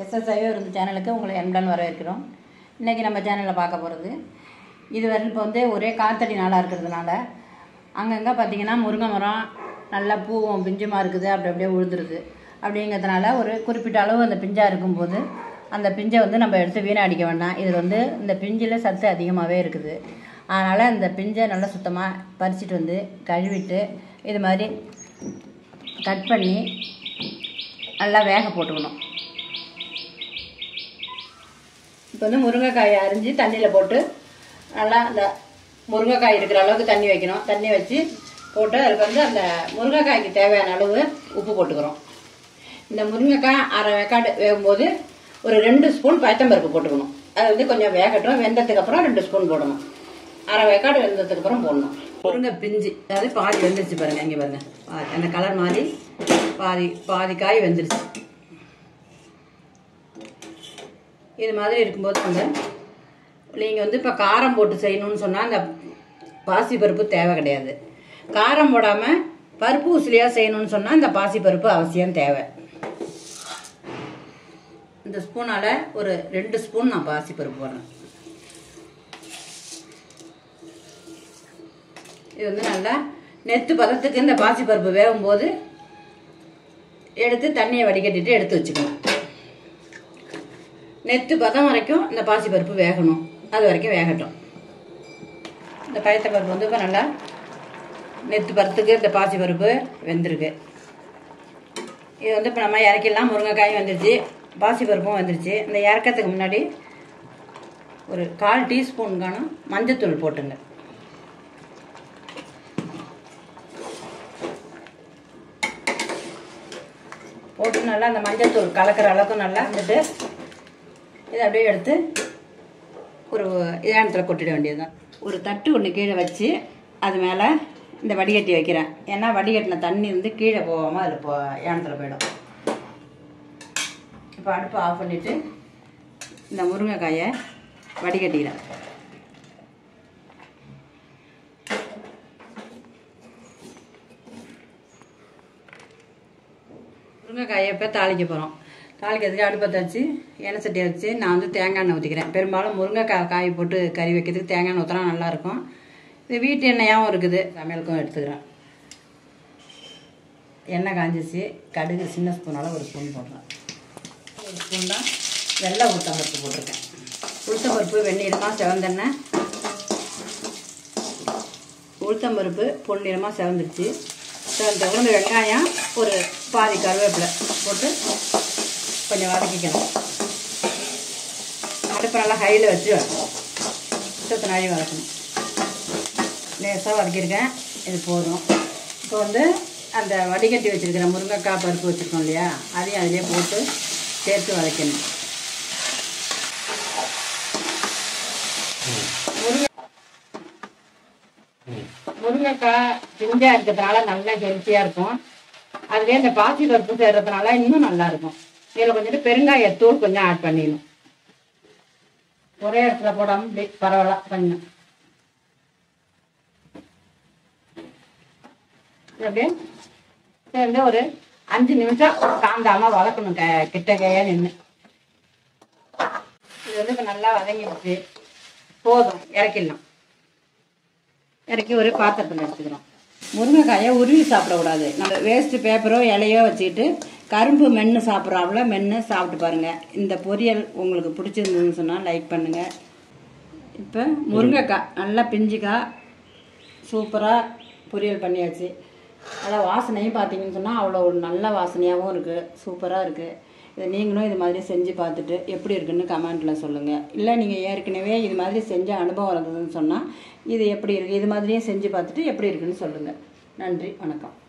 SS சைவ விருந்து சேனலுக்கு உங்களை அன்புடன் வரவேற்கிறோம் இன்றைக்கி நம்ம சேனலில் பார்க்க போகிறது இது வரை இப்போ வந்து ஒரே காத்தடி நாளாக இருக்கிறதுனால அங்கங்கே பார்த்தீங்கன்னா முருங்கை மரம் நல்லா பூவும் பிஞ்சுமா இருக்குது அப்படி அப்படியே விழுந்துருது அப்படிங்கிறதுனால ஒரு குறிப்பிட்ட அளவு அந்த பிஞ்சாக இருக்கும்போது அந்த பிஞ்சை வந்து நம்ம எடுத்து வீணடிக்க வேண்டாம் இது வந்து இந்த பிஞ்சில் சத்து அதிகமாகவே இருக்குது அதனால் அந்த பிஞ்சை நல்லா சுத்தமாக பறிச்சிட்டு வந்து கழுவிட்டு இது மாதிரி கட் பண்ணி நல்லா வேக போட்டுக்கணும் இப்போ வந்து முருங்கைக்காயை அரிஞ்சு தண்ணியில் போட்டு நல்லா அந்த முருங்கைக்காய் இருக்கிற அளவுக்கு தண்ணி வைக்கணும் தண்ணி வச்சு போட்டு அதுக்கு வந்து அந்த முருங்கைக்காய்க்கு தேவையான அளவு உப்பு போட்டுக்கிறோம் இந்த முருங்கைக்காய் அரை வேக்காடு வேகும்போது ஒரு ரெண்டு ஸ்பூன் பயத்தம்பருப்பு போட்டுக்கணும் அது வந்து கொஞ்சம் வேகட்டும் வெந்ததுக்கு அப்புறம் ரெண்டு ஸ்பூன் போடணும் அரை வேக்காடு வெந்ததுக்கு அப்புறம் போடணும் முருங்கை பிஞ்சு அதாவது பாதி வெந்துருச்சு பாருங்க இங்கே பாருங்க பாதி அந்த கலர் மாதிரி பாதி பாதி காய் வெந்துருச்சு இது மாதிரி இருக்கும்போது வந்து நீங்கள் வந்து இப்போ காரம் போட்டு செய்யணும்னு சொன்னால் அந்த பாசி பருப்பு தேவை கிடையாது காரம் போடாமல் பருப்பு உசிலியாக செய்யணும்னு சொன்னால் இந்த பாசி பருப்பு அவசியம் தேவை இந்த ஸ்பூனால் ஒரு ரெண்டு ஸ்பூன் நான் பாசி பருப்பு போடுறேன் இது வந்து நல்லா நெத்து பதத்துக்கு இந்த பாசி பருப்பு வேகும்போது எடுத்து தண்ணியை வடிகட்டிட்டு எடுத்து வச்சுக்கணும் நெத்து பதம் வரைக்கும் இந்த பாசி பருப்பு வேகணும் அது வரைக்கும் வேகட்டும் இந்த பயத்த பருப்பு வந்து இப்போ நல்லா நெத்து பருத்துக்கு இந்த பாசி பருப்பு வெந்திருக்கு இது வந்து இப்போ நம்ம இறக்கிடலாம் முருங்கைக்காயும் வந்துருச்சு பாசி பருப்பும் வந்துருச்சு இந்த இறக்கத்துக்கு முன்னாடி ஒரு கால் டீஸ்பூனுக்கான மஞ்சத்தூள் போட்டுங்க போட்டு நல்லா அந்த மஞ்சத்தூள் கலக்கிற அளவுக்கு நல்லா வந்துட்டு இதை அப்படியே எடுத்து ஒரு இதானத்தில் கொட்டிட வேண்டியதுதான் ஒரு தட்டு ஒன்று கீழே வச்சு அது மேலே இந்த வடிகட்டி வைக்கிறேன் ஏன்னா வடிகட்டின தண்ணி வந்து கீழே போகாமல் அதில் போ ஏனத்தில் போயிடும் இப்போ அடுப்பை ஆஃப் பண்ணிவிட்டு இந்த முருங்கைக்காயை வடிகட்டிக்கிறேன் முருங்கைக்காயை இப்போ தாளிக்க போகிறோம் தாளிக்கிறதுக்கு அடுப்பத்தை வச்சு எண்ணெய் சட்டியை வச்சு நான் வந்து தேங்காய் எண்ணெய் ஊற்றிக்கிறேன் பெரும்பாலும் முருங்கைக்காய் காய் போட்டு கறி வைக்கிறதுக்கு தேங்காய் எண்ணெய் ஊற்றினா நல்லாயிருக்கும் இது வீட்டு எண்ணெயாகவும் இருக்குது சமையலுக்கும் எடுத்துக்கிறேன் எண்ணெய் காஞ்சிச்சு கடுகு சின்ன ஸ்பூனால் ஒரு ஸ்பூன் போடுறேன் ஒரு ஸ்பூன் தான் வெள்ளை உளுத்தம்பருப்பு போட்டிருக்கேன் உளுத்தம்பருப்பு வெந்நீரமாக செவந்தெண்ணெய் உளுத்தம்பருப்பு பொன்னிறமாக செவந்துருச்சு செவந்த உளுந்து வெங்காயம் ஒரு பாதி கருவேப்பிலை போட்டு கொஞ்சம் வதக்கிக்கணும் அடுப்பு நல்லா ஹையில் வச்சு சுத்த நாழி வதக்கணும் லேசாக வதக்கியிருக்கேன் இது போதும் இப்போ வந்து அந்த வடிகட்டி வச்சுருக்கிற முருங்கைக்காய் பருப்பு வச்சுருக்கோம் இல்லையா அதையும் அதிலே போட்டு சேர்த்து வதக்கணும் முருங்கை முருங்கைக்காய் பிஞ்சா இருக்கிறதுனால நல்லா ஹெல்த்தியாக இருக்கும் அதுலேயே இந்த பாசி பருப்பு சேர்றதுனால இன்னும் நல்லா இருக்கும் இதில் கொஞ்சம் பெருங்காயத்தூள் கொஞ்சம் ஆட் பண்ணிடணும் ஒரே இடத்துல போடாமல் இப்படி பரவாயில்ல கொஞ்சம் இது அப்படியே சேர்ந்து ஒரு அஞ்சு நிமிஷம் காந்தாம வதக்கணும் க கிட்ட கையா நின்று இது வந்து இப்போ நல்லா வதங்கிடுச்சு போதும் இறக்கிடலாம் இறக்கி ஒரு பாத்திரத்தில் எடுத்துக்கிறோம் முருங்கைக்காயை உருவி சாப்பிடக்கூடாது நம்ம வேஸ்ட் பேப்பரோ இலையோ வச்சுக்கிட்டு கரும்பு மென்று சாப்பிட்றாப்புல மென்று சாப்பிட்டு பாருங்கள் இந்த பொரியல் உங்களுக்கு பிடிச்சிருந்ததுன்னு சொன்னால் லைக் பண்ணுங்கள் இப்போ முருங்கைக்காய் நல்லா பிஞ்சுக்காய் சூப்பராக பொரியல் பண்ணியாச்சு அதான் வாசனையும் பார்த்தீங்கன்னு சொன்னால் அவ்வளோ ஒரு நல்ல வாசனையாகவும் இருக்குது சூப்பராக இருக்குது இதை நீங்களும் இது மாதிரி செஞ்சு பார்த்துட்டு எப்படி இருக்குன்னு கமெண்ட்டில் சொல்லுங்கள் இல்லை நீங்கள் ஏற்கனவே இது மாதிரி செஞ்ச அனுபவம் இருந்ததுன்னு சொன்னால் இது எப்படி இருக்குது இது மாதிரியே செஞ்சு பார்த்துட்டு எப்படி இருக்குன்னு சொல்லுங்கள் நன்றி வணக்கம்